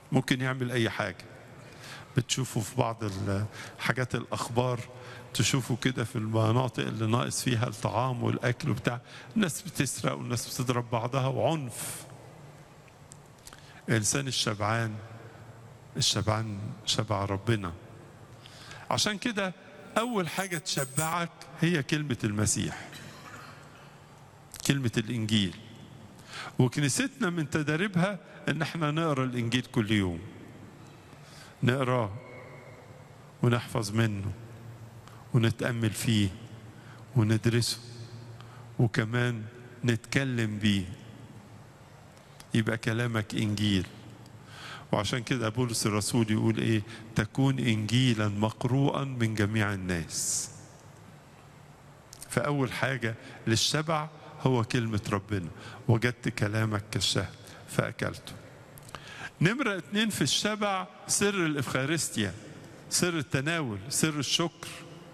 ممكن يعمل أي حاجة بتشوفوا في بعض الحاجات الأخبار تشوفوا كده في المناطق اللي ناقص فيها الطعام والأكل وبتاع الناس بتسرق والناس بتضرب بعضها وعنف الإنسان الشبعان الشبعان شبع ربنا عشان كده أول حاجة تشبعك هي كلمة المسيح كلمة الإنجيل وكنيستنا من تدريبها إن احنا نقرأ الإنجيل كل يوم نقراه ونحفظ منه ونتأمل فيه وندرسه وكمان نتكلم بيه يبقى كلامك إنجيل وعشان كده بولس الرسول يقول ايه تكون انجيلا مقروءا من جميع الناس فاول حاجه للشبع هو كلمه ربنا وجدت كلامك كالشهد فاكلته نمره اتنين في الشبع سر الافخارستيا سر التناول سر الشكر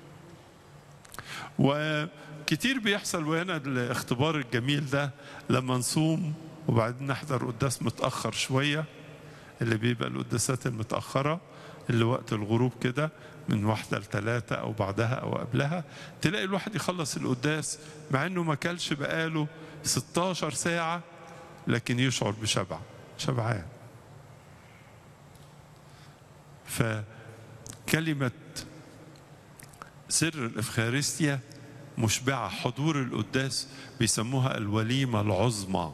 وكتير بيحصل وهنا الاختبار الجميل ده لما نصوم وبعدين نحضر قداس متاخر شويه اللي بيبقى القداسات المتأخرة اللي وقت الغروب كده من واحدة لثلاثة أو بعدها أو قبلها تلاقي الواحد يخلص القداس مع إنه ما كلش بقاله 16 ساعة لكن يشعر بشبع شبعان فكلمة سر الإفخارستيا مشبعة حضور القداس بيسموها الوليمة العظمى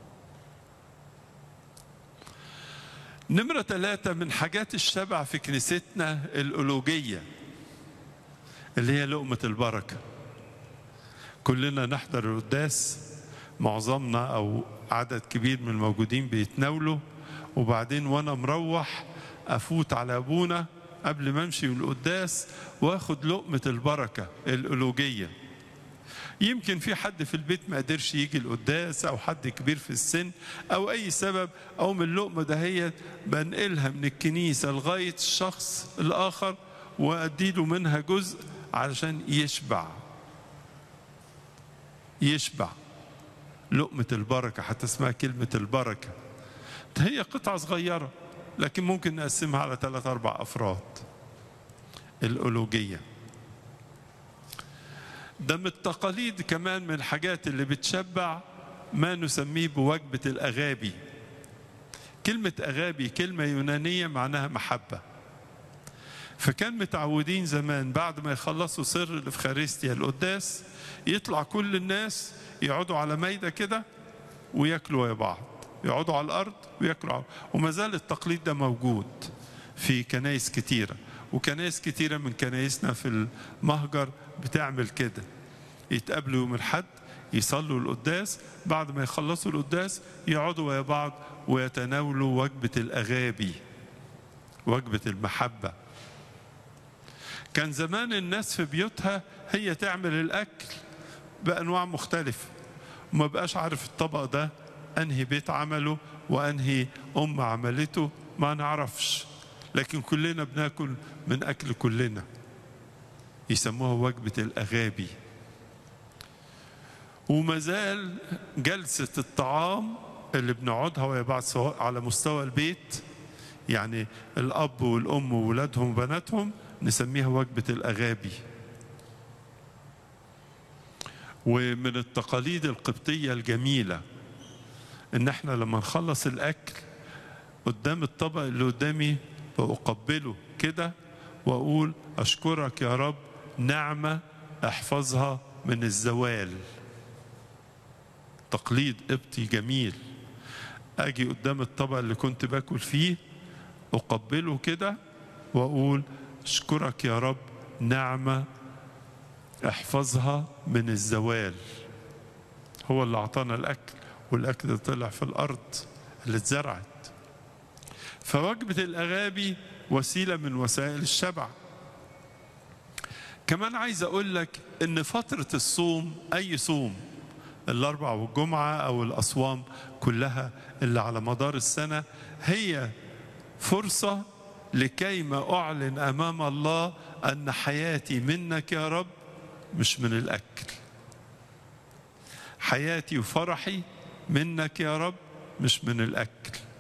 نمرة ثلاثة من حاجات الشبع في كنيستنا الألوجية اللي هي لقمة البركة كلنا نحضر القداس معظمنا أو عدد كبير من الموجودين بيتناولوا وبعدين وأنا مروح أفوت على أبونا قبل ما أمشي من القداس وآخد لقمة البركة الألوجية يمكن في حد في البيت ما قدرش يجي القداس او حد كبير في السن او اي سبب او من اللقمه دهيت بنقلها من الكنيسه لغايه الشخص الاخر واديله منها جزء علشان يشبع يشبع لقمه البركه حتى اسمها كلمه البركه هي قطعه صغيره لكن ممكن نقسمها على ثلاث اربع افراد الالوجيه ده من التقاليد كمان من الحاجات اللي بتشبع ما نسميه بوجبة الأغابي كلمة أغابي كلمة يونانية معناها محبة فكان متعودين زمان بعد ما يخلصوا سر الإفخارستيا القداس يطلع كل الناس يقعدوا على ميدة كده وياكلوا يا بعض يقعدوا على الأرض وياكلوا على وما زال التقليد ده موجود في كنايس كتيرة وكنايس كتيرة من كنايسنا في المهجر بتعمل كده يتقابلوا يوم الحد يصلوا القداس بعد ما يخلصوا القداس يقعدوا ويا بعض ويتناولوا وجبة الأغابي وجبة المحبة كان زمان الناس في بيوتها هي تعمل الأكل بأنواع مختلفة وما بقاش عارف الطبق ده أنهي بيت عمله وأنهي أم عملته ما نعرفش لكن كلنا بناكل من أكل كلنا يسموها وجبة الأغابي وما زال جلسة الطعام اللي بنقعدها ويا بعض سواء على مستوى البيت يعني الأب والأم وولادهم وبناتهم نسميها وجبة الأغابي ومن التقاليد القبطية الجميلة إن احنا لما نخلص الأكل قدام الطبق اللي قدامي بأقبله كده وأقول أشكرك يا رب نعمة احفظها من الزوال تقليد قبطي جميل أجي قدام الطبق اللي كنت باكل فيه أقبله كده وأقول أشكرك يا رب نعمة احفظها من الزوال هو اللي أعطانا الأكل والأكل ده طلع في الأرض اللي اتزرعت فوجبة الأغابي وسيلة من وسائل الشبع كمان عايز أقول لك إن فترة الصوم أي صوم الأربع والجمعة أو الأصوام كلها اللي على مدار السنة هي فرصة لكي ما أعلن أمام الله أن حياتي منك يا رب مش من الأكل حياتي وفرحي منك يا رب مش من الأكل